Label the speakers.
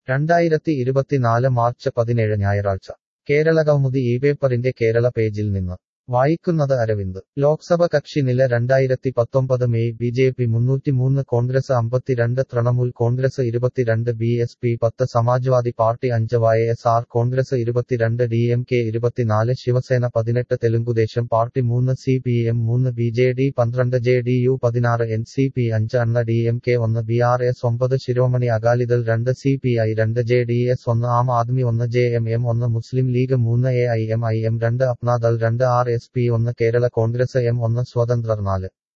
Speaker 1: രണ്ടായിരത്തി ഇരുപത്തിനാല് മാർച്ച് പതിനേഴ് ഞായറാഴ്ച കേരളകൗമുദി ഈ പേപ്പറിന്റെ കേരള പേജിൽ നിന്ന് വായിക്കുന്നത് അരവിന്ദ് ലോക്സഭ കക്ഷി നില രണ്ടായിരത്തി പത്തൊമ്പത് മെയ് ബി ജെ പി മുന്നൂറ്റിമൂന്ന് കോൺഗ്രസ് അമ്പത്തിരണ്ട് തൃണമൂൽ കോൺഗ്രസ് ഇരുപത്തിരണ്ട് ബി എസ് പി പത്ത് സമാജ്വാദി പാർട്ടി അഞ്ച് വൈ എസ് ആർ കോൺഗ്രസ് ഇരുപത്തിരണ്ട് ഡി എം കെ ഇരുപത്തിനാല് ശിവസേന പതിനെട്ട് തെലുങ്കുദേശം പാർട്ടി മൂന്ന് സി പി എം മൂന്ന് ബി ജെ ഡി പന്ത്രണ്ട് ജെ ഡി യു പതിനാറ് എൻ സി പി അഞ്ച് അണ്ണ ഡി എം കെ ഒന്ന് ബി ആർ എസ് ഒമ്പത് ശിരോമണി അകാലിദൾ രണ്ട് സി പി ഐ രണ്ട് ജെ ഡി എസ് ഒന്ന് ആം ആദ്മി ഒന്ന് ജെ എം എം ഒന്ന് മുസ്ലിം ലീഗ് മൂന്ന് A I M I M രണ്ട് അപ്നാദൾ രണ്ട് ആർ എസ് പി ഒന്ന് കേരള കോൺഗ്രസ് എം ഒന്ന് സ്വതന്ത്രർ നാല്